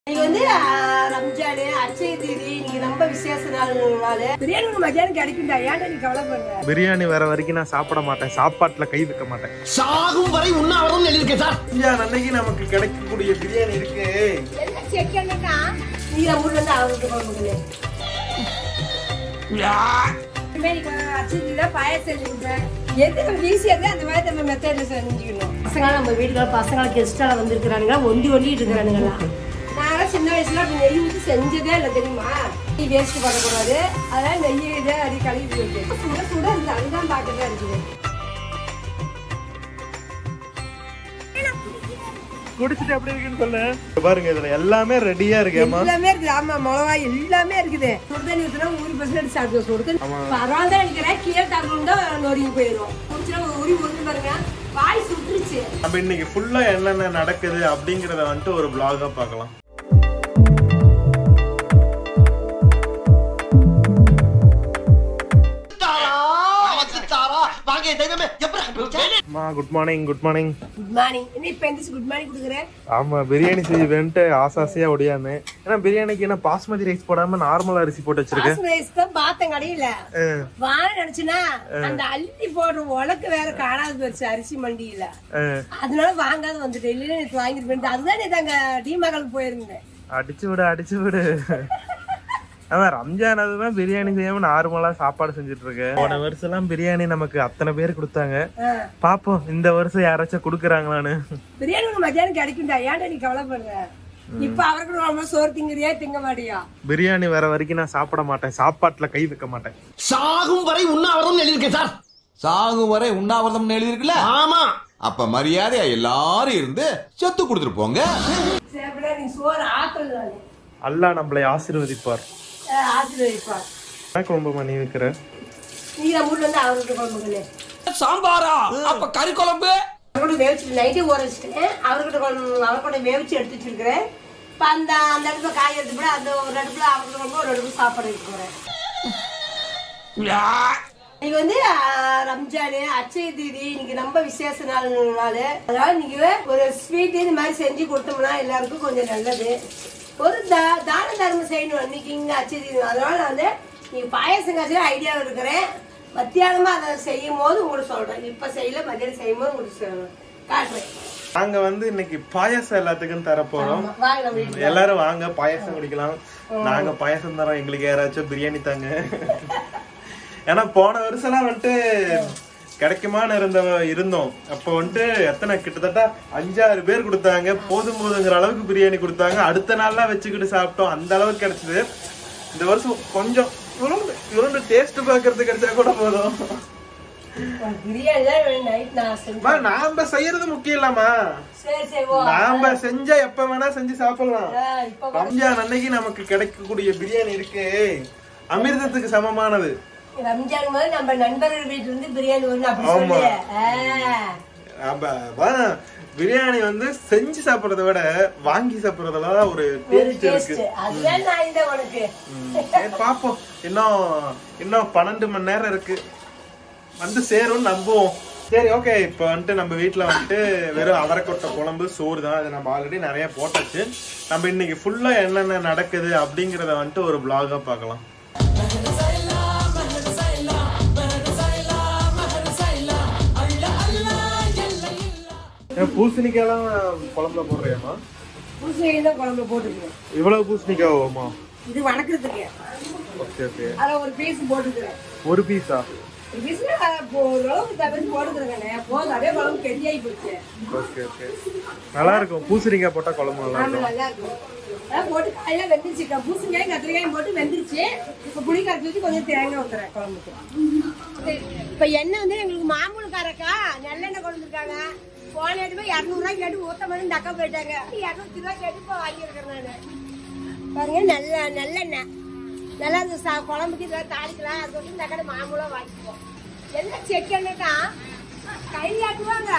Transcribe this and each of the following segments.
இன்னைக்கு வந்து ஆஹ், ரம்ஜானு அட்சய தீதி இன்னைக்கு ரொம்ப விசேஷ நாள் நாள் பிரியாணி உனக்கு மத்தியானம் கிடைக்கும்டா ஏன்டா நீ கவலைப்படுற பிரியாணி வர வரைக்கும் நான் சாப்பிட மாட்டேன் சாப்பாட்டுல கை வைக்க மாட்டேன் சாகும் வரை உண்ணாவிரதம் எழுதியிருக்கேன் சார் ஐயா அன்னைக்கு நமக்கு கிடைக்கக்கூடிய பிரியாணி இருக்கு என்ன செக்கா நீ ஊர்ல இருந்து அவருக்கு குழம்புக்குன்னு அச்சதிதான் பாயசம் செஞ்சு கொடுத்தேன் எது நம்ம ஈஸியாக இருந்தால் அந்த மாதிரி நம்ம மெத்தடில் செஞ்சுக்கணும் பசங்க நம்ம வீட்டுக்கு பசங்க கெஸ்டால வந்திருக்கிறானுங்க ஒண்டி ஒண்டிட்டு இருக்கிறானுங்களாம் நாங்களாம் சின்ன வயசுல அப்படி நெய் ஊற்றி செஞ்சதே இல்லை தெரியுமா நெய் வேஸ்ட் பண்ணக்கூடாது அதனால நெய் இதை அடி கழுவி வைக்க சுட சுட இருந்து அதுதான் பார்க்கதான் இருக்குது குடிச்சிட்டு எப்படி இருக்குன்னு சொல்லு பாருங்க இதுல எல்லாமே ரெடியா இருக்கு ஏமா எல்லாமே இருக்குது ஆமா மிளகா எல்லாமே இருக்குது சுடுதண்ணி ஊற்றினா ஊறி பர்சன்ட் சாப்பிட்டு சுடுது பரவாயில்ல தான் நினைக்கிறேன் கீழே தரணும் தான் நொறுங்கி போயிடும் குடிச்சுனா உரி உருந்து பாருங்க வாய் சுட்டுருச்சு நம்ம இன்னைக்கு ஃபுல்லா என்னென்ன நடக்குது அப்படிங்கறத வந்துட்டு ஒரு பிளாகா பார்க்கலாம் தாரா வந்துட்டாரா வாங்க என் தெய்வமே எப்படி கண்டுபிடிச்ச அம்மா good morning good morning good morning என்ன இப்போ எந்திரிச்சு குட் மார்னிங் கொடுக்குறேன் ஆமா பிரியாணி செஞ்சு வேணுட்டு ஆசாசியா ஒடியாந்து ஏன்னா பிரியாணிக்கு என்ன பாஸ்மதி ரைஸ் போடாம நார்மல் அரிசி போட்டு வச்சிருக்கேன் பாஸ்மதி ரைஸ் தான் பார்த்தேன் கடையில வாங்க நினைச்சுனா அந்த அள்ளி போடுற உலக்கு வேற காணாது போச்சு அரிசி மண்டியில அதனால வாங்காத வந்துட்டேன் இல்லைன்னா நேற்று வாங்கிட்டு போயிட்டு அதுதான் நேற்று அங்க டிமகளுக்கு போயிருந்தேன் அடிச்சு விடு அடிச்சு விடு அதான் ரம்ஜான் அதுதான் பிரியாணி செய்யாம நார்மலா சாப்பாடு செஞ்சுட்டு இருக்கேன் போன வருஷம் எல்லாம் பிரியாணி நமக்கு அத்தனை பேர் கொடுத்தாங்க ஆ. பாப்போம் இந்த வருஷம் யாராச்சும் குடுக்கறாங்களான்னு பிரியாணி உனக்கு மத்தியானம் கிடைக்கும்டா ஏன்டா நீ கவலைப்படுற இப்ப அவருக்கு ரொம்ப சோறு திங்குறியா திங்க மாட்டியா பிரியாணி வர வரைக்கும் நான் சாப்பிட மாட்டேன் சாப்பாட்டுல கை வைக்க மாட்டேன் சாகும் வரை உண்ணாவிரதம் எழுதியிருக்கேன் சார் சாகும் வரை உண்ணாவிரதம் எழுதிருக்குல்ல ஆமா அப்ப மரியாதையா எல்லாரும் இருந்து செத்து கொடுத்துட்டு போங்க சரி அப்படின்னா நீ சோறு ஆக்கல் நானு அல்லாஹ் நம்மளை ஆசீர்வதிப்பார் ஆசீர்வதிப்பா என்ன குழம்புமா நீ வைக்கிற நீ நம்ம ஊர்ல இருந்து அவருக்கு குழம்புங்களே சாம்பாரா அப்ப கறி குழம்பு அவர்கிட்ட வேவிச்சு நைட்டே ஊற வச்சுட்டேன் அவர்கிட்ட குழம்பு அவர்கிட்ட வேவிச்சு எடுத்து வச்சிருக்கிறேன் இப்போ அந்த அந்த அடுப்புல காய் எடுத்து கூட அந்த ஒரு அடுப்புல அவர்கிட்ட குழம்பு ஒரு அடுப்பு சாப்பாடு வைக்க போறேன் இன்னைக்கு வந்து ஆஹ், ரம்ஜானு அச்சய தீதி இன்னைக்கு ரொம்ப விசேஷ நாள் நாள் அதனால இன்னைக்கு ஒரு ஸ்வீட் இந்த மாதிரி செஞ்சு கொடுத்தோம்னா எல்லாருக்கும் கொஞ்சம் நல்லது ஒரு தா தான தர்மம் செய்யணும் இன்னைக்கு இங்க அச்சய தீதி அதனால நான் வந்து நீங்க பாயசம் காய்ச்சல ஐடியா இருக்கிறேன் மத்தியானமா அதை செய்யும் போது உங்களுக்கு சொல்றேன் இப்ப செய்யல மத்தியானம் செய்யும் போது உங்களுக்கு சொல்றேன். காட்டுறேன் நாங்க வந்து இன்னைக்கு பாயாசம் எல்லாத்துக்கும் தர போறோம் ஆமா, வாங்க நம்ம வீட்டுக்கு. எல்லாரும் வாங்க பாயாசம் குடிக்கலாம் நாங்க பாயாசம் தரோம் எங்களுக்கு யாராச்சும் பிரியாணி தாங்க ஏன்னா போன வருஷம்லாம் வந்துட்டு கிடைக்குமான்னு இருந்த இருந்தோம் அப்போ வந்துட்டு எத்தனை கிட்டத்தட்ட அஞ்சாறு பேர் கொடுத்தாங்க போதும் போதுங்கிற அளவுக்கு பிரியாணி கொடுத்தாங்க அடுத்த நாள்லாம் வச்சுக்கிட்டு சாப்பிட்டோம் அந்த அளவுக்கு கிடைச்சது இந்த வருஷம் கொஞ்சம் இவரு இவரு டேஸ்ட் பாக்குறது கிடைச்சா கூட போதும் உனக்கு பிரியாணி தான் நைட் நான் அம்மா, செஞ்சேன் நாம செய்யறது முக்கியம் இல்லம்மா சரி சரி ஓ நாம செஞ்சா எப்ப வேணா செஞ்சு சாப்பிடலாம் ஆஹ், இப்ப ரம்ஜான் அன்னைக்கு நமக்கு கிடைக்கக்கூடிய பிரியாணி இருக்கு அமிர்தத்துக்கு சமமானது ரம்ஜான் போது நம்ம நண்பர்கள் வீட்டுல இருந்து பிரியாணி வரணும் அப்படி ஆமா. சொல்லு ஆஹ். அப்ப அதான் பிரியாணி வந்து செஞ்சு சாப்பிடுறத விட வாங்கி சாப்பிடுறதுல தான் ஒரு ஒரு டேஸ்ட் இருக்கு டேஸ்ட் அதுதான் நான் இந்த உனக்கு சரி, பாப்போம் இன்னும் இன்னும் பன்னெண்டு மணி நேரம் இருக்கு வந்து சேரும்னு நம்புவோம் சரி ஓகே இப்போ வந்துட்டு நம்ம வீட்டில் வந்துட்டு வெறும் அவரைக்கொட்டை குழம்பு சோறு தான் அது நம்ம ஆல்ரெடி நிறைய போட்டாச்சு நம்ம இன்னைக்கு ஃபுல்லாக என்னென்ன நடக்குது அப்படிங்கிறத வந்துட்டு ஒரு பிளாகாக பார்க்கலாம் ஏன் பூசணிக்காய்லாம் குழம்புல போடுறியாமா பூசணிக்காய் தான் குழம்புல போட்டுக்கிறேன் இவ்வளவு பூசணிக்காய் ஆகுமா இது வணக்கிறதுக்கு ஓகே ஓகே அதுல ஒரு பீஸ் போட்டுக்கிறேன் ஒரு பீஸா ஒரு பீஸ் ஓரளவுக்கு தவிர்த்து போட்டுக்கிறேங்க போதும் அதே குழம்பு கெட்டியாகி போச்சு ஓகே ஓகே நல்லா இருக்கும் பூசணிக்காய் போட்டா குழம்பு நல்லா ஆமா இருக்கும் நல்லா இருக்கும் அதான் போட்டு காயில வெந்துருச்சு பூசணிக்காயும் கத்திரிக்காயும் போட்டு வெந்துருச்சு இப்ப புளி கரைச்சி வச்சு கொஞ்சம் தேங்காய் ஊத்துறேன் குழம்புக்கு இப்ப எண்ணெய் வந்து எங்களுக்கு மாமூலுக்காரக்கா நல்லெண்ணெய் கொண்டு வந்திருக்காங்க போன இடத்துல இரநூறுவா கேட்டு ஊத்த மாதிரி இந்த அக்கா போயிட்டாங்க இரநூத்தி ரூபா கேட்டு இப்போ வாங்கியிருக்கிறேன் நான் பாருங்க நல்ல நல்லெண்ணெய் நல்லா இந்த சா குழம்புக்கு இதெல்லாம் தாளிக்கலாம் அது வந்து இந்த கடை மாமூலா வாங்கிக்குவோம் என்ன செக் எண்ணெய்க்கா கையாட்டுவாங்க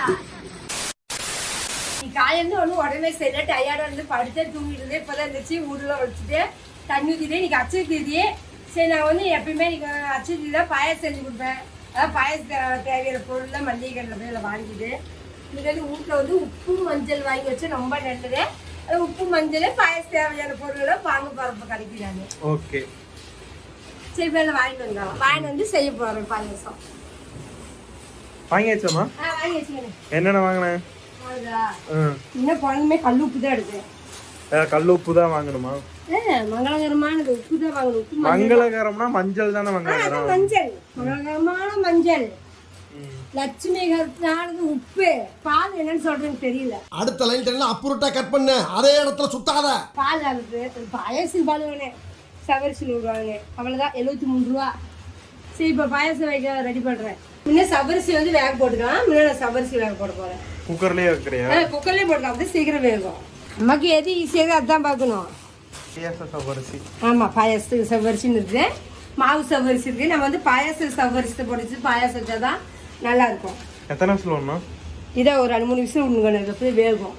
நீ காலையில ஒண்ணு உடனே சரியா டயர்டா இருந்து படுத்தே தூங்கிட்டு இருந்தேன் இப்பதான் இருந்துச்சு வீடுல வச்சுட்டு தண்ணி ஊத்திட்டு இன்னைக்கு அச்சு தீதி சரி நான் வந்து எப்பயுமே நீங்க அச்சு தீதி தான் பாயசம் செஞ்சு கொடுப்பேன் அதான் பாயசத்துக்கு தேவையான பொருள்லாம் மல்லிகை கடையில் போய் இதில் வாங்கிட்டு இன்னைக்கு வந்து வீட்டில் வந்து உப்பு மஞ்சள் வாங்கி வச்சு ரொம்ப நல்லது அது உப்பு மஞ்சள் பாயச தேவையான பொருளை வாங்க போறப்ப கிடைக்கிறாங்க ஓகே சரி பேர்ல வாங்கிட்டு வந்தோம் வாங்கிட்டு வந்து செய்ய போறோம் பாயசம் வாங்கியாச்சாமா ஆ வாங்கி வச்சுக்கணும் என்னென்ன வாங்கினேன் அவ்வளோதா ம் இன்னும் குழந்தைமே கல் உப்பு தான் எடுத்தேன் வேற கல் உப்பு தான் வாங்கணுமா ஏ, மங்களகரமானது உப்பு தான் வாங்கணும் உப்பு மஞ்சள் மங்களகரம்னா மஞ்சள் தானே ஆ, மங்களகரம் அதான் மஞ்சள் மங்களகரமான மஞ்சள் லட்சுமி கருத்தானது உப்பு பால் என்னன்னு சொல்றேன்னு தெரியல அடுத்த லைன் தெரியல அப்புறட்டா கட் பண்ணு அதே இடத்துல சுத்தாத பால் ஆகுது பாயசம் பால் வேணும் சவரிசி விடுவாங்க அவ்வளவுதான் எழுபத்தி மூணு ரூபா சரி இப்போ பாயசம் வைக்க ரெடி பண்றேன் முன்ன சவரிசி வந்து வேக போட்டுக்கலாம் முன்ன நான் சவரிசி வேக போட போறேன் குக்கர்லயே வைக்கிறியா ஆ, குக்கர்லயே போட்டுக்கலாம் அப்படி சீக்கிரம் வேகும் நமக்கு எது ஈஸியாக அதான் பார்க்கணும் சவரிசி ஆமா பாயாசத்துக்கு சவ்வரிசின்னு இருக்குது மாவு சவ்வரிசி இருக்கு நம்ம வந்து பாயாச சவ்வரிசத்தை போட்டு பாயாசம் வச்சாதான் நல்லா இருக்கும் எத்தனை விசில் வரணும் இதை ஒரு ரெண்டு மூணு விசில் விடணும் அப்படி வேகும்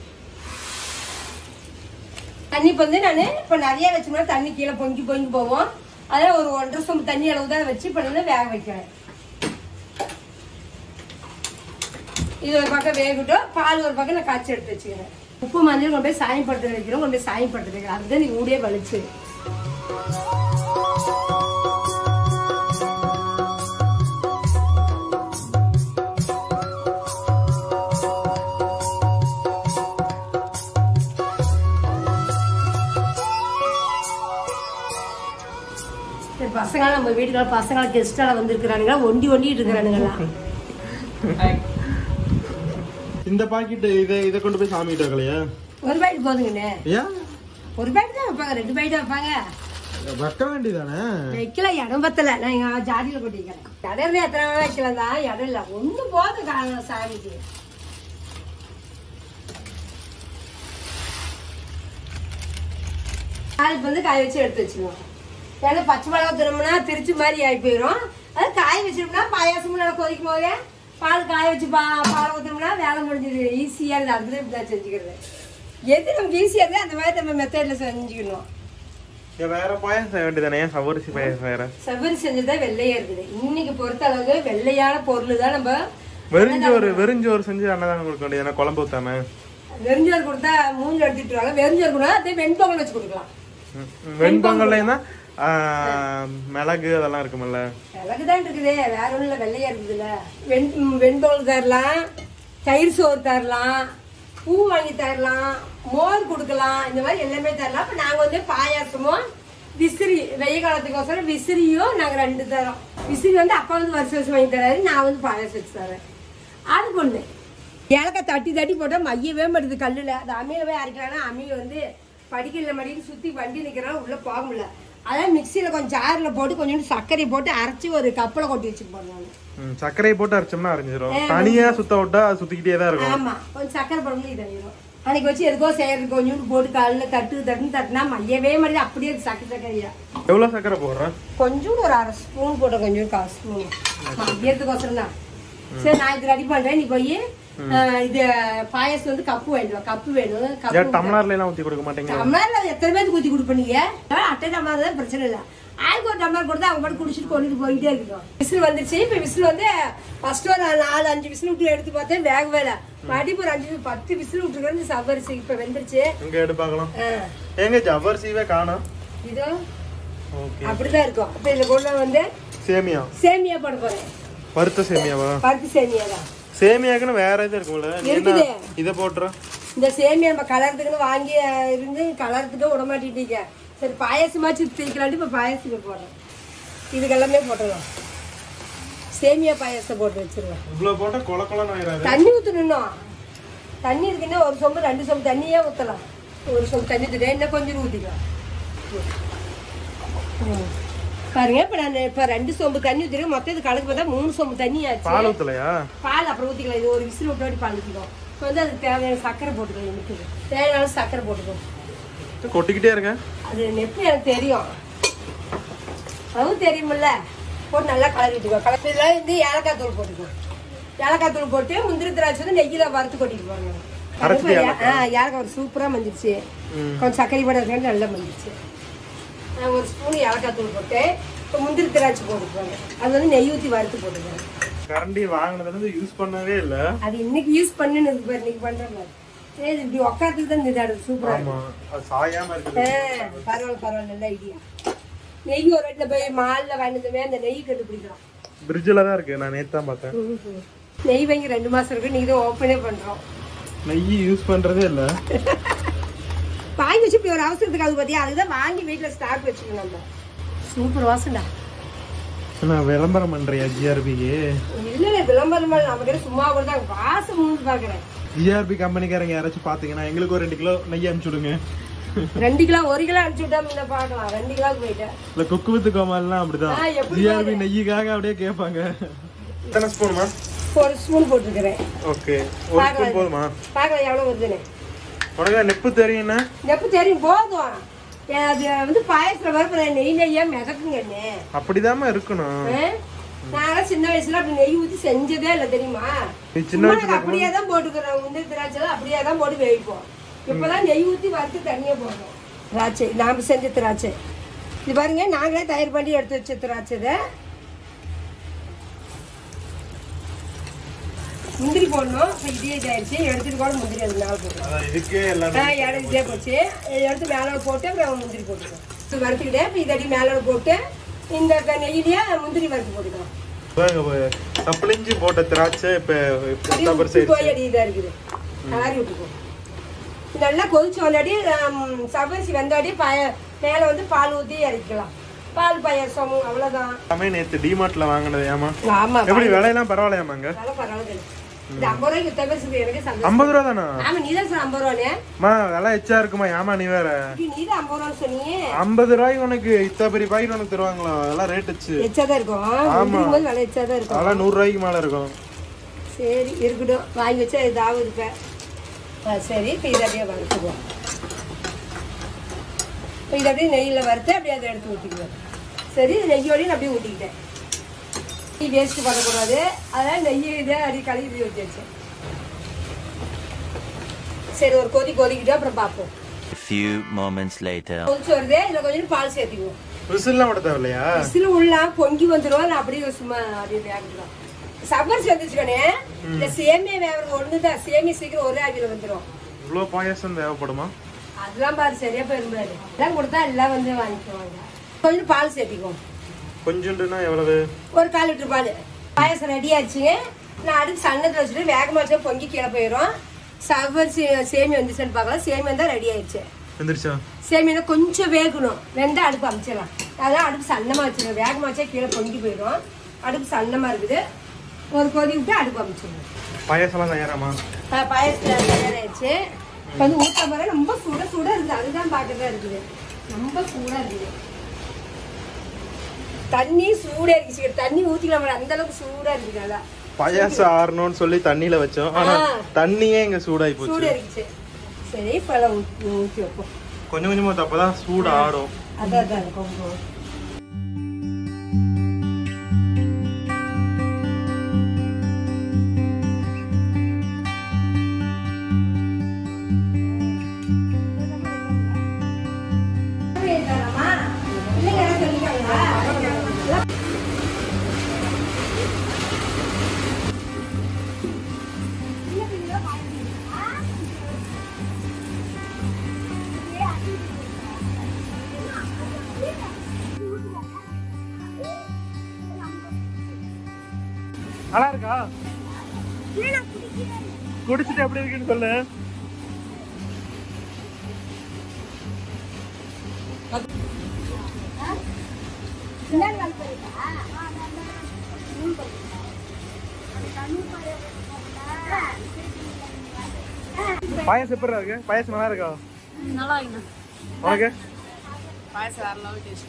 தண்ணி இப்போ வந்து நான் இப்போ நிறைய வச்சோம்னா தண்ணி கீழே பொங்கி பொங்கி போவோம் அதான் ஒரு ஒன்றரை சொம்பு தண்ணி அளவு தான் வச்சு இப்போ நான் வேக வைக்கிறேன் இது ஒரு பக்கம் வேகட்டும் பால் ஒரு பக்கம் நான் காய்ச்சி எடுத்து வச்சுக்கிறேன் உப்பு மஞ்சள் கொண்டு போய் சாயப்படுத்த வைக்கிறோம் கொண்டு போய் சாயப்படுத்த வைக்கிறோம் அதுதான் நீ ஊடியே வலிச்சு சரி பசங்க நம்ம வீட்டுக்குள்ள பசங்க கெஸ்டால வந்திருக்கிறானுங்க ஒண்டி ஒண்டிட்டு இருக்கிறானுங்களா இந்த பாக்கெட் இதை இதை கொண்டு போய் சாமி கிட்ட வைக்கலையா ஒரு பாக்கெட் போதுங்கண்ணே ஏன் ஒரு பாக்கெட் தான் வைப்பாங்க ரெண்டு பாக்கெட் வைப்பாங்க வைக்க வேண்டியதானே வைக்கல இடம் பத்தல நான் எங்க ஜாதியில கொட்டிக்கிறேன் இடம் இருந்தா எத்தனை வேணா வைக்கலாம் தான் இடம் இல்ல ஒண்ணு போதும் கா- சாமிக்கு காய்க்கு வந்து காய வச்சு எடுத்து வச்சுருவோம் ஏன்னா பச்சை மிளகா திரும்பினா திருச்சி மாதிரி ஆகி போயிடும் அது காய வச்சிருந்தோம்னா பாயாசமும் நல்லா கொதிக்கும் போது பால் காய வச்சு பா பால் ஊற்றினோம்னா வேலை முடிஞ்சது ஈஸியாக இல்லை அதுதான் இப்படி தான் செஞ்சுக்கிறது எது நமக்கு ஈஸியாக இருக்குது அந்த மாதிரி நம்ம மெத்தடில் செஞ்சுக்கணும் ஏன் வேற பாயாசம் செய்ய வேண்டியதானே ஏன் சவரிசி பாயாசம் வேற செவ்வரி செஞ்சதா வெள்ளையா இருக்குது இன்னைக்கு பொறுத்த அளவுக்கு வெள்ளையான பொருள் தான் நம்ம வெறிஞ்சோறு வெறிஞ்சோறு செஞ்சு அன்னதானம் கொடுக்க வேண்டியதானே குழம்பு ஊத்தாம வெறிஞ்சோறு கொடுத்தா மூஞ்சி எடுத்துட்டுருவாங்க வெறிஞ்சோறு கூட அதே வெண்பொங்கல் வச்சு கொடுக்கலாம் ம், ம். வெண்பொங்கல்லைன்னா ஆ, மிளகு அதெல்லாம் இருக்குமில்ல விளக்கு தான் இருக்குதே வேற ஒன்றும் இல்லை வெள்ளையா இருக்குதுல்ல வெண் ம், வெண்பொங்கல் தரலாம் தயிர் சோறு தரலாம் பூ வாங்கி தரலாம் மோர் கொடுக்கலாம் இந்த மாதிரி எல்லாமே தரலாம் இப்போ நாங்கள் வந்து பாயாசமும் விசிறி வெய்ய காலத்துக்கோசரம் விசிறியும் நாங்கள் ரெண்டு தரோம் விசிறி வந்து அப்பா வந்து வருஷம் வருஷம் வாங்கி தராரு நான் வந்து பாயாசம் வச்சு தரேன் அது பொண்ணு ஏலக்காய் தட்டி தட்டி போட்டால் மையவே மாட்டுது கல்லில் அது அம்மியில் போய் அரைக்கலாம்னா அம்மியில் வந்து படிக்கல மடின்னு சுற்றி வண்டி நிற்கிறனால உள்ளே போக முடியல அதான் மிக்சியில் கொஞ்சம் ஜாரில் போட்டு கொஞ்சோண்டு சர்க்கரையை போட்டு அரைச்சி ஒரு கப்பில் கொட்டி வச்சுட்டு போடுறாங்க ம், சர்க்கரையை போட்டு அரைச்சோம்னா அரைஞ்சிரும் தனியா சுத்த விட்டா அது சுத்திக்கிட்டே தான் இருக்கும் ஆமாம் கொஞ்சம் சர்க்கரை போடும்போது இதாகிடும் அன்னைக்கு வச்சு எதுக்கோ செய்யறதுக்கு கொஞ்சோண்டு போட்டு காலில் தட்டு தட்டுன்னு தட்டுனா மையவே மாட்டேது அப்படியே இருக்கு சக்கரை சர்க்கரையா எவ்வளவு சர்க்கரை போடுறேன் கொஞ்சோண்டு ஒரு அரை ஸ்பூன் போட்ட கொஞ்சம் கால் ஸ்பூன் மதியத்துக்கோசரம் தான் சரி நான் இது ரெடி பண்றேன் நீ போய் இது பாயசம் வந்து கப்பு வேணும் கப்பு வேணும் ஏன் கப்பு டம்ளர்ல எல்லாம் ஊத்தி கொடுக்க மாட்டீங்க டம்ளர்ல எத்தனை பேருக்கு ஊத்தி கொடுப்பீங்க அட்டை டம்ளர் தான் பிரச்சனை இல்லை ஆளுக்கு ஒரு டம்ளர் கொடுத்தா அவங்க மட்டும் குடிச்சிட்டு கொண்டுட்டு போயிட்டே இருக்கட்டும் விசில் வந்துருச்சு இப்போ விசில் வந்து ஃபர்ஸ்ட் ஒரு நாலு அஞ்சு விசில் விட்டு எடுத்து பார்த்தேன் வேகவே இல்லை மறுபடியும் ஒரு அஞ்சு பத்து விசில் விட்டுருக்கேன் சவரிசி இப்போ வெந்துருச்சு எங்க எடு பார்க்கலாம் ஆ, எங்க ஜவ்வரிசிவே காணோம் இதோ ஓகே அப்படிதான் இருக்கும் இப்போ இதில் கொண்டு வந்து சேமியா சேமியா போட போறேன் வறுத்த சேமியாவா பருப்பு சேமியா தான் சேமியாக்குன்னு வேற இது இருக்கும்ல நீ என்ன இருக்குது. இதை போட்டுற இந்த சேமியா நம்ம கலர்றதுக்குன்னு வாங்கி அஹ், இருந்து கலர்றதுக்கு விட மாட்டேட்டீங்க சரி பாயசமாச்சு தீக்கலான்ட்டு இப்போ பாயசத்துக்கு போடுறேன் இதுக்கு எல்லாமே போட்டுருவோம் சேமியா பாயசம் போட்டு வச்சிருவேன் இவ்வளவு போட்டா கொல கொலன்னு ஆயிராது தண்ணி ஊற்றணும் தண்ணி இருக்குன்னா ஒரு சொம்பு ரெண்டு சொம்பு தண்ணியே ஊற்றலாம் ஒரு சொம்பு தண்ணி ஊற்றிட்டேன் இன்னும் கொஞ்சம் ஊற்றிக்கலாம் பாருங்க இப்போ நான் இப்போ ரெண்டு சொம்பு தண்ணி ஊற்றிருக்கேன் மொத்தம் இது கணக்கு பார்த்தா மூணு சொம்பு தண்ணி ஆச்சு பால் ஊத்தலையா பால் அப்புறம் ஊற்றிக்கலாம் இது ஒரு விசில் விட்டு பால் ஊற்றிக்கும் இப்போ வந்து அதுக்கு தேவையான சர்க்கரை போட்டுக்கலாம் எனக்கு தேவையான சர்க்கரை போட்டுக்கும் கொட்டிக்கிட்டே இருக்கேன் அது நெப்பு எனக்கு தெரியும் அதுவும் தெரியுமில்ல போட்டு நல்லா கலரி விட்டுக்கோ கலரில் வந்து ஏலக்காய் தூள் போட்டுக்கோ ஏலக்காய் தூள் போட்டு முந்திரி திராட்சை வந்து நெய்யில் வறுத்து கொட்டிட்டு போங்க அரைச்சிட்டு ஆ ஏலக்காய் ஒரு சூப்பராக மஞ்சிருச்சு கொஞ்சம் சர்க்கரை போட வச்சுக்கிட்டு நல்லா மஞ்சிருச்சு நான் ஒரு ஸ்பூன் ஏலக்காய் தூள் போட்டு இப்போ முந்திரி திராட்சை போட்டுக்குவாங்க அது வந்து நெய் ஊற்றி வறுத்து போட்டுக்குவாங்க கரண்டி வாங்கினதுல இருந்து யூஸ் பண்ணவே இல்ல அது இன்னைக்கு யூஸ் பண்ணுன்னு பாரு இன்னைக்கு பண்ற மாதிரி ஏய், இது இப்படி உட்காந்துக்கு தான் இதாடு சூப்பரா ஆமா அது சாயாம இருக்குது பரவாயில்ல பரவாயில்ல நல்ல ஐடியா நெய் ஒரு இடத்துல போய் மால்ல வாங்கினதுமே அந்த நெய் கண்டுபிடிக்கலாம் பிரிட்ஜில் தான் இருக்கு நான் நேத்து தான் பார்த்தேன் நெய் வாங்கி ரெண்டு மாசம் இருக்கு நீங்க தான் ஓப்பனே பண்றோம் நெய் யூஸ் பண்றதே இல்ல வாங்கி வச்சு இப்படி ஒரு அவசரத்துக்கு அது பார்த்தியா அதுதான் வாங்கி வீட்டுல ஸ்டாக் வச்சுக்கணும் நம்ம சூப்பர் வாசம்டா நான் விளம்பரம் பண்றியா ஜிஆர்பிக்கு இல்ல இல்ல விளம்பரம் பண்ணல, நம்ம கிட்ட சும்மா கூட தான் வாசம் மூணு பாக்குறேன் ஜிஆர்பி கம்பெனிக்காரங்க யாராச்சும் பாத்தீங்கன்னா எங்களுக்கு ஒரு ரெண்டு கிலோ நெய் அனுப்பிச்சு விடுங்க ரெண்டு கிலோ ஒரு கிலோ அனுப்பிச்சு விட்டா முன்ன பாக்கலாம் ரெண்டு கிலோக்கு போயிட்டேன் இல்ல குக்கு வித்து கோமாலாம் அப்படிதான் ஆ, எப்படி ஜிஆர்பி நெய்யுக்காக அப்படியே கேட்பாங்க எத்தனை ஸ்பூனுமா ஒரு ஸ்பூன் போட்டுருக்கிறேன் ஓகே ஒரு ஸ்பூன் போதுமா பாக்கலாம் எவ்வளவு வருதுன்னு உனக்கு நெப்பு தெரியும்னா எப்ப தெரியும் போதும் ஏன் அது வந்து பாயசத்துல வரப்ப நெய் நெய்யா மிதக்குங்க என்ன அப்படிதாம்மா இருக்கணும் நான் சின்ன வயசுல அப்படி நெய் ஊத்தி செஞ்சதே இல்ல தெரியுமா நீ சின்ன சும்மா வயசுல நாங்க அப்படியே தான் போட்டுக்கிறோம் முந்திரி திராட்சை எல்லாம் அப்படியே தான் போட்டு வேவிப்போம் இப்பதான் நெய் ஊத்தி வறுத்து தனியா போடுறோம் திராட்சை நாம செஞ்ச திராட்சை இது பாருங்க நாங்களே தயார் பண்ணி எடுத்து வச்ச திராட்சை இதை. முந்திரி போடணும் இப்போ இதே இதாயிருச்சு எடுத்துட்டு கூட முந்திரி அது மேலே போடணும் அதான் இதுக்கே எல்லாமே ஆ, இடம் இதே போச்சு இதை எடுத்து மேலே போட்டு அப்புறம் முந்திரி போட்டுக்கலாம் இது வறுத்துக்கிட்டே இப்போ இதடி மேலே போட்டு இந்த க- நெய்யிலேயே முந்திரி வறுத்து போட்டுக்கலாம் சப்பளிஞ்சு போட்ட திராட்சை இப்ப அப்படியே ரப்பர் உப்பு சைடு போய் அடி இதாக இருக்குது காரி விட்டுக்கோ இது நல்லா கொதிச்ச வந்தாடி சபரிசி வந்தாடி பாய மேலே வந்து பால் ஊற்றி இறக்கலாம் பால் பாயசம் அவ்வளோதான் எல்லாமே நேத்து டிமார்ட்ல வாங்கினது ஏமா ஆமாம் எப்படி விலையெல்லாம் பரவாயில்லையாமாங்க நல்லா பரவாயில்ல இது ஐம்பது ரூபாய்க்கு வித்தா எனக்கு சந்தோஷம் ஐம்பது ரூபா தானா ஆமா நீ தான் சொன்ன ஐம்பது ரூபானே மா விலை எச்சா இருக்குமா ஏமா நீ வேற நீ தான் ஐம்பது ரூபான்னு சொன்னியே ஐம்பது ரூபாய்க்கு உனக்கு இத்த பெரிய பாக்கெட் உனக்கு தருவாங்களா அதெல்லாம் ரேட் வச்சு எச்சா தான் இருக்கும் முந்திரிக்கும் போது விலை எச்சா தான் இருக்கும் அதெல்லாம் நூறு ரூபாய்க்கு மேல இருக்கும் சரி இருக்கட்டும் வாங்கி வச்சா இதாகவும் இருப்பேன் ஆ சரி இப்போ இதை அப்படியே வறுத்துக்குவோம் இப்போ இதை அப்படியே நெய்யில் வறுத்து அப்படியே அதை எடுத்து ஊற்றிக்குவேன் சரி இது நெய்யோடையும் நான் அப்படியே ஊற்றிக்கிட்டேன் நெய் வேஸ்ட் பண்ணக்கூடாது அதனால் நெய் இதை அப்படியே கழுவி ஊற்றியாச்சு சரி ஒரு கொதி கொதிக்கிட்டு அப்புறம் பார்ப்போம் A few moments later. கொதிச்சு வருது இதில் கொஞ்சம் பால் சேர்த்துக்குவோம் விசில்லாம் விட தேவையில்லையா விசில் உள்ள பொங்கி வந்துடும் நான் அப்படியே சும்மா அப்படியே வேகலாம் சப்பர் சேர்த்துச்சுக்கணே இந்த சேமியா வேகிறது ஒன்று தான் சேமியா சீக்கிரம் ஒரே ஆவியில் வந்துடும் இவ்வளவு பாயாசம் தேவைப்படுமா அதெல்லாம் பாரு சரியா போயிருந்தாரு எல்லாம் கொடுத்தா எல்லாம் வந்து வாங்கிக்குவாங்க கொஞ்சம் பால் சேர்த்திக்குவோம் கொஞ்சோண்டுனா எவ்வளவு ஒரு கால் லிட்டர் பால் பாயசம் ரெடி ஆச்சுங்க நான் அடுத்து சன்னத்தில் வச்சுட்டு வேகமாக வச்சு பொங்கி கீழே போயிடும் சவர் சேமி வந்துச்சுன்னு பார்க்கலாம் சேமி வந்தால் ரெடி ஆயிடுச்சு வந்துருச்சா சேமியா கொஞ்சம் வேகணும் வெந்தா அடுப்பு அமைச்சிடலாம் அதான் அடுப்பு சன்னமாக வச்சிருக்கேன் வேகமாக வச்சா கீழே பொங்கி போயிடும் அடுப்பு சன்னமாக இருக்குது ஒரு கொதி விட்டு அடுப்பு அமைச்சிடணும் பாயாசம்லாம் தயாராமா பாயசத்தில் தயாராகிடுச்சு இப்போ வந்து ஊற்ற போகிற ரொம்ப சுட சுட இருக்குது அதுதான் பார்க்கறதா இருக்குது ரொம்ப சூடாக இருக்குது தண்ணி சூடாக இருக்குது தண்ணி ஊற்றிக்கலாம் பாரு, அந்த அளவுக்கு சூடாக இருக்குது அதான் பாயாசம் ஆறணும்னு சொல்லி தண்ணியில வச்சோம் ஆனா ஆ. தண்ணியே இங்க சூடாகி போச்சு சூடாக இருந்துச்சு சரி இப்போ எல்லாம் ஊற்றி ஊற்றி வைப்போம் கொஞ்சம் கொஞ்சமா அப்பதான் சூடு ஆடும் அதான் அதான் கொஞ்சம் நல்லா இருக்கா குடிச்சிட்டு எப்படி இருக்குன்னு சொல்லு பாயாசம் எப்படி இருக்கு பாயாசம் நல்லா இருக்கா நல்லா இருக்குண்ணா உனக்கு பாயசம் வேற லெவல் டேஸ்ட்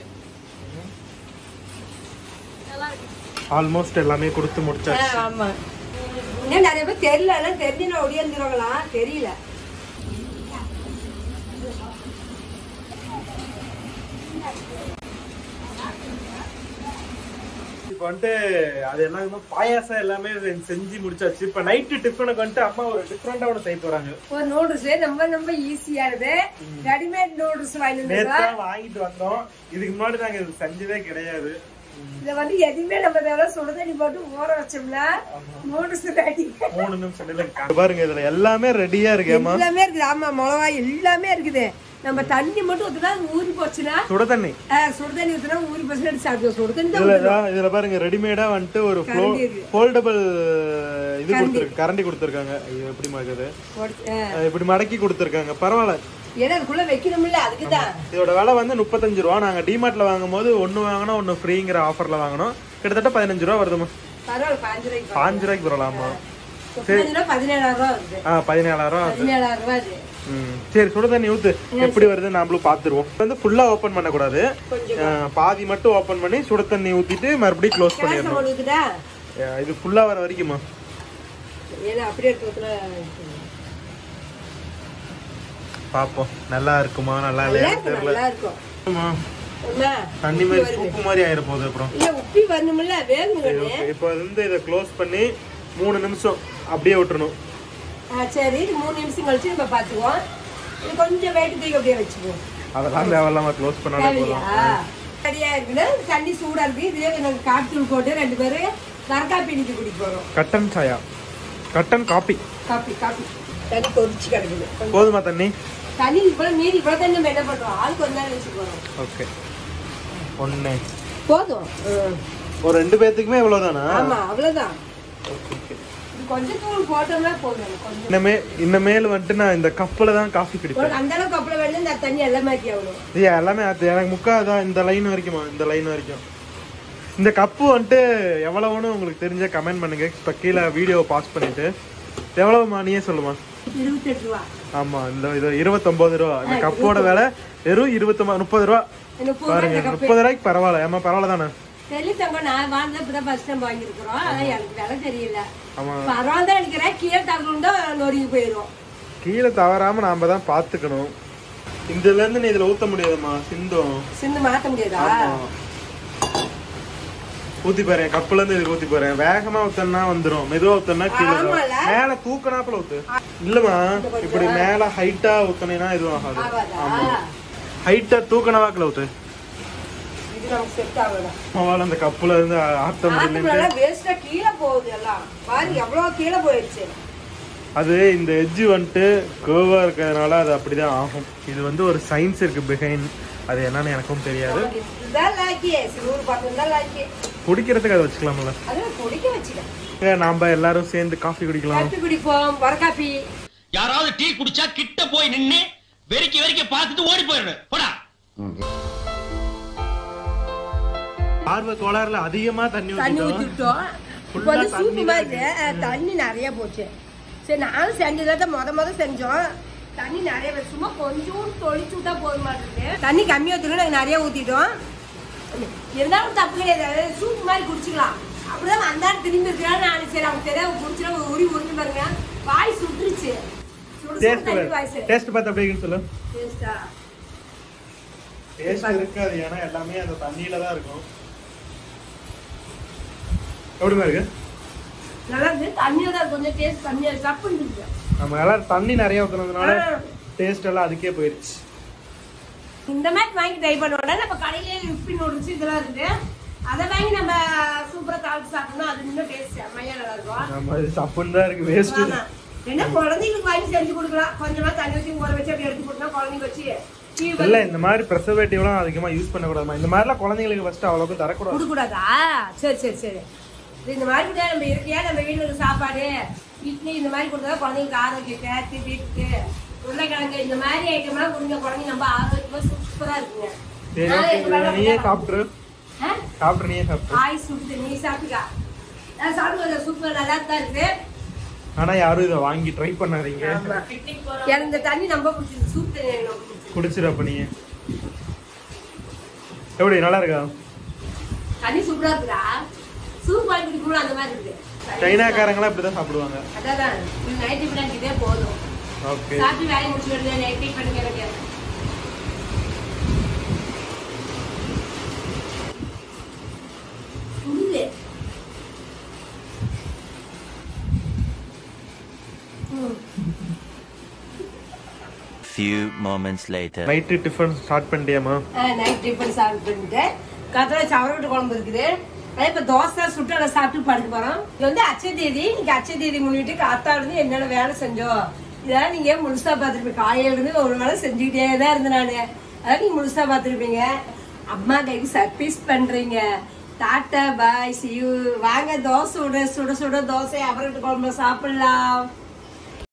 நல்லா இருக்கு ஆல்மோஸ்ட் எல்லாமே கொடுத்து முடிச்சாச்சு ஆமா இன்னும் நிறைய பேர் தெரியல ஆனா தெரிஞ்சு நான் ஒடியாந்துருவாங்களா தெரியல இப்போ வந்துட்டு அது எல்லாமே பாயாசம் எல்லாமே செஞ்சு முடிச்சாச்சு இப்போ நைட்டு டிஃபனுக்கு வந்துட்டு அம்மா ஒரு டிஃப்ரெண்டா ஒன்று செய்ய போறாங்க ஒரு நூடுல்ஸ் ரொம்ப ரொம்ப ஈஸியானது ரெடிமேட் நூடுல்ஸ் வாங்கி நேத்து வந்துருக்கோம் தான் வாங்கிட்டு வந்தோம் இதுக்கு முன்னாடி நாங்க இது செஞ்சதே கிடையாது இத வந்து எதுவுமே நம்ம வேலை சுடுதண்ணி போட்டு ஊற வச்சோம்னா மூணு ரெடி மூணு நிமிஷம் இல்ல பாருங்க இதுல எல்லாமே ரெடியா இருக்கு ஏமா எல்லாமே இருக்குது ஆமா மிளகா எல்லாமே இருக்குது நம்ம தண்ணி மட்டும் ஊத்துனா அது ஊறி போச்சுன்னா சுட தண்ணி ஆஹ், சுடுதண்ணி ஊத்துனா ஊறி போச்சுன்னா எடுத்து சாப்பிடுவோம் சுடுதண்ணி தான் இதுல ஊத்தணும். இதா- இதுல பாருங்க ரெடிமேடா வந்துட்டு ஒரு கரண்டி இருக்கு. ஃபோல்டபிள் இது கொடுத்துருக்கு கரண்டி கொடுத்துருக்காங்க ஐயோ எப்படி இருக்குது போட்டு- ஆஹ். அஹ் இப்படி மடக்கி கொடுத்துருக்காங்க பரவாயில்ல ஏன்னா அதுக்குள்ள வைக்கணும்ல அதுக்கு தான் இதோட விலை வந்து முப்பத்தஞ்சு ரூபா நாங்க டிமார்ட்ல வாங்கும் போது ஒன்னு வாங்கினோம் ஒன்னு ஃப்ரீங்கிற ஆஃபர்ல வாங்கினோம் கிட்டத்தட்ட பதினஞ்சு ரூபா வருதுமா பரவாயில்ல பாஞ்சு ரூபாய்க்கு பாஞ்சு ரூபாய்க்கு வரலாமா பதினஞ்சு ரூபா பதினேழாயிரம் ரூபா வருது ஆ பதினேழாயிரம் ரூபா பதினேழாயிரம் ரூபா அது ம். சரி சுட தண்ணி ஊத்து எப்படி வருது நாமளும் பாத்துருவோம் வந்து ஃபுல்லா ஓபன் பண்ணக்கூடாது அஹ் பாதி மட்டும் ஓபன் பண்ணி சுட தண்ணி ஊத்திட்டு மறுபடியும் க்ளோஸ் கேஸ் பண்ணிடணும் அமௌண்ட் இருக்குதா அஹ் இது ஃபுல்லா வர வரைக்குமா ஏன்னா அப்படியே எடுத்து ஊத்துனா பாப்போம் நல்லா இருக்குமா நல்லா நல்லா இல்லையா இருக்கும் தெரியல நல்லா இருக்கும் ஆமா. அம்மா, தண்ணி உப்பி மாதிரி வருது. சூப்பு மாதிரி ஆயிர போகுது அப்புறம் இல்ல உப்பி வரணும்ல வேகணும் கண்ணு இப்போ வந்து இதை க்ளோஸ் பண்ணி மூணு நிமிஷம் அப்படியே விட்டுறணும் ஆ, சரி இது மூணு நிமிஷம் கழிச்சு நம்ம பாத்துக்குவோம் இது கொஞ்சம் வெயிட் தூக்கி அப்படியே வச்சுக்குவோம் அதெல்லாம் தேவையில்லாம க்ளோஸ் பண்ணாலே தேவையா போதும் சரியா இருக்குன்னா தண்ணி சூடா இருக்கு இதுவே நாங்க காப்பித்தூள் போட்டு ரெண்டு பேரும் கரக்காப்பி இன்னைக்கு குடிக்க போறோம் கட்டன் சாயா கட்டன் காபி காப்பி காப்பி தண்ணி கொதிச்சு கிடக்குது கொஞ்சம் போதுமா தண்ணி தண்ணி இவ்வளவு மீறி இவ்வளவு தண்ணி நம்ம என்ன பண்றோம் ஆளுக்கு ஒரு நேரம் வச்சு போறோம் ஓகே ஒண்ணு போதும் ம். ஒரு ரெண்டு பேர்த்துக்குமே இவ்வளவுதானா ஆமா அவ்வளவுதான் இது கொஞ்சம் தூள் போட்டோம்னா போதும் கொஞ்சம் இன்னமே இன்னமேல் வந்துட்டு நான் இந்த கப்பில் தான் காஃபி குடிப்பேன் உனக்கு அந்த அளவுக்கு அப்புறம் வேணும் இந்த தண்ணி எல்லாம் மாற்றி ஆகணும் இது எல்லாமே அது எனக்கு முக்கா தான் இந்த லைன் வரைக்குமா இந்த லைன் வரைக்கும் இந்த கப்பு வந்துட்டு எவ்வளவுன்னு உங்களுக்கு தெரிஞ்ச கமெண்ட் பண்ணுங்க இப்போ கீழே வீடியோவை பாஸ் பண்ணிட்டு எவ்வளவுமா நீயே சொல்லுமா இருபத்தெட்டு ரூபா ஆமா இந்த இது இருபத்தொன்பது ரூபா இந்த கப்போட விலை வெறும் இருபத்தொன்பது முப்பது ரூபா முப்பது பாருங்க ரூபாய் முப்பது ரூபாய்க்கு பரவாயில்ல ஏமா பரவாயில்ல தானே தெரியல தங்கம் நான் வாங்கினது இப்பதான் ஃபர்ஸ்ட் டைம் வாங்கியிருக்கிறோம் அதான் எனக்கு விலை தெரியல ஆமா பரவாயில்ல தான் நினைக்கிறேன் கீழே தங்கணும் தான் நொறுங்கி போயிடும் கீழே தவறாம நாம தான் பாத்துக்கணும் இதுல இருந்து நீ இதுல ஊத்த முடியாதுமா சிந்தும் சிந்து மாத்த முடியாதா ஆமா. ஊத்தி பாரு கப்புல இருந்து இதுக்கு ஊத்தி பாரு வேகமா ஊத்தனா வந்துரும் மெதுவா ஊத்தனா கீழே வரும். ஆமால. மேல தூக்கனாப்புல ஊத்து இல்லம்மா இப்படி மேல ஹைட்டா ஊத்துனீங்கன்னா எதுவும் ஆகாது ஆகாதா ஹைட்டா தூக்கனவாக்குல ஊத்து இது நமக்கு செட் ஆகலாம் அவளால அந்த கப்புல இருந்து ஆட்ட முடியல ஆட்டுக்குள்ள வேஸ்டா கீழே போகுது எல்லாம் பாரு எவ்வளவு கீழே போயிடுச்சு அது இந்த எட்ஜ் வந்துட்டு கேர்வா இருக்கிறதுனால அது அப்படிதான் ஆகும் இது வந்து ஒரு சயின்ஸ் இருக்கு பிஹைண்ட் அது என்னன்னு எனக்கும் தெரியாது நமக்கு இதுதான் லாக்கி சிறுவர் பக்கம் தான் லாக்கி குடிக்கிறதுக்கு அதை வச்சுக்கலாம்ல அதான் குடிக்க வச்சுக்கேன் ஏ, நாம எல்லாரும் சேர்ந்து காஃபி குடிக்கலாம் காப்பி குடிப்போம் வரக்காப்பி யாராவது டீ குடிச்சா கிட்ட போய் நின்னு வெறிக்கி வெறிக்கி பார்த்துட்டு ஓடி போயிடணும் போடா ஆர்வ கோளாறுல அதிகமா தண்ணி தண்ணி ஊத்திட்டோம் ஊற்றிட்டோம் இப்போ வந்து சூப்பு மாதிரி அஹ், தண்ணி நிறைய போச்சு சரி நானும் செஞ்சதை தான் முத முத செஞ்சோம் தண்ணி நிறைய போச்சு. சும்மா கொஞ்சம் தொளிச்சு விட்டா போதுமா இருக்கு தண்ணி கம்மியா ஊற்றணும் நாங்கள் நிறைய ஊற்றிட்டோம் இருந்தாலும் தப்பு கிடையாது அதாவது சூப்பு மாதிரி குடிச்சிக்கலாம் அப்படிதான் வந்தாலும் திரும்பி இருக்கிறான் நான் சரி அவங்க தெரியாம குடிச்சிடும் உரி உரிஞ்சு பாருங்க வாய் சுட்டுருச்சு சுடு சுடு டேஸ்ட் தண்ணி வாய் சரி டேஸ்ட் பார்த்து அப்படியே சொல்லு டேஸ்டா டேஸ்ட் இருக்காது ஏன்னா எல்லாமே அந்த தண்ணியில தான் இருக்கும் எப்படிமா இருக்கு நல்லா இருக்கு தண்ணியில தான் கொஞ்சம் டேஸ்ட் கம்மியா சப்புன்னு இருக்கு நம்ம எல்லாம் தண்ணி நிறைய ஊத்துனதுனால ஆ. டேஸ்ட் எல்லாம் அதுக்கே போயிருச்சு இந்த மாதிரி வாங்கி ட்ரை பண்ணோட நம்ம கடையிலே யுப்பி நூடுல்ஸ் இதெல்லாம் இருக்குது அதை வாங்கி நம்ம சூப்பரா தாளிச்சு சாப்பிட்டோம்னா அது இன்னும் டேஸ்ட் செம்மையா நல்லா இருக்கும் நம்ம இது சப்புன்னு தான் இருக்கு வேஸ்ட் ஆமா. என்ன குழந்தைங்களுக்கு வாங்கி செஞ்சு கொடுக்கலாம் கொஞ்சமா தண்ணி வச்சு ஊற வச்சு அப்படி எடுத்து கொடுத்தா குழந்தைங்க வச்சு டீ இல்ல இந்த மாதிரி ப்ரெசர்வேட்டிவ்லாம் அதிகமா யூஸ் பண்ணக்கூடாதுமா இந்த மாதிரிலாம் குழந்தைங்களுக்கு ஃபர்ஸ்ட் அவ்வளவுக்கு தரக்கூடாது கொடுக்கூடாதா சரி சரி சரி இது இந்த மாதிரி கூட நம்ம இருக்கையா நம்ம வீட்டுல இருக்க சாப்பாடு இட்லி இந்த மாதிரி கொடுத்தா குழந்தைங்களுக்கு ஆரோக்கியம் கேரட்டு பீட்ரூட்டு உருளைக்கிழங்கு இந்த மாதிரி ஐட்டம்லாம் கொடுங்க குழந்தைங்க நம்ம ஆரோக்கியமா சூப்பரா இருக்குங்க சரி நான் okay, இந்த மாதிரி நீயே அப்படிதான். சாப்பிட்டுரு ஆ? சாப்பிட்டு நீயே சாப்பிட்டு ஆய் சுடுது நீ சாப்பிட்டுக்கா நான் சாப்பிடுவது சூப்பர் நல்லா தான் இருக்கு ஆனா யாரும் இதை வாங்கி ட்ரை பண்ணாதீங்க ஆமா. எனக்கு இந்த தண்ணி ரொம்ப பிடிச்சிருக்கு சூப் தண்ணி எனக்கு ரொம்ப பிடிச்சிருக்கு குடிச்சிரு அப்ப நீ எப்படி நல்லா இருக்கா தண்ணி சூப்பரா இருக்குடா சூப் வாங்கி குடிக்கணும் அந்த மாதிரி இருக்கு சைனாக்காரங்களாம் இப்படிதான் சாப்பிடுவாங்க அதான் நைட்டு இப்படி எனக்கு இதே போதும் ஓகே சாப்பிட்டு வேலையை முடிச்சு வருது நைட்டு பண்ணிக்க எனக்கு சுடுது. ம். Few moments later. Night tiffin start பண்ணிட்டியாமா நைட் டிஃபன் சாப்பிட்டு கத்திர சவரக்கட்டு குழம்பு இருக்குது அதே இப்ப தோசை சுட்டடை சாப்பிட்டு படுக்க போறோம் இது வந்து அச்சய தேதி இன்னைக்கு அச்சய தேதி முன்னிட்டு காத்தால இருந்து என்னென்ன வேலை செஞ்சோம் இதெல்லாம் நீங்க முழுசா பார்த்துருப்பீங்க காலையில இருந்து ஒரு வேலை செஞ்சுக்கிட்டே தான் இருந்தேன் நானு அதான் நீங்க முழுசா பார்த்துருப்பீங்க அம்மா கைக்கு சர்ப்ரைஸ் பண்றீங்க டாட்டா பாய் சியூ வாங்க தோசை சுட சுட சுட தோசை அவரட்டு குழம்புல சாப்பிடலாம்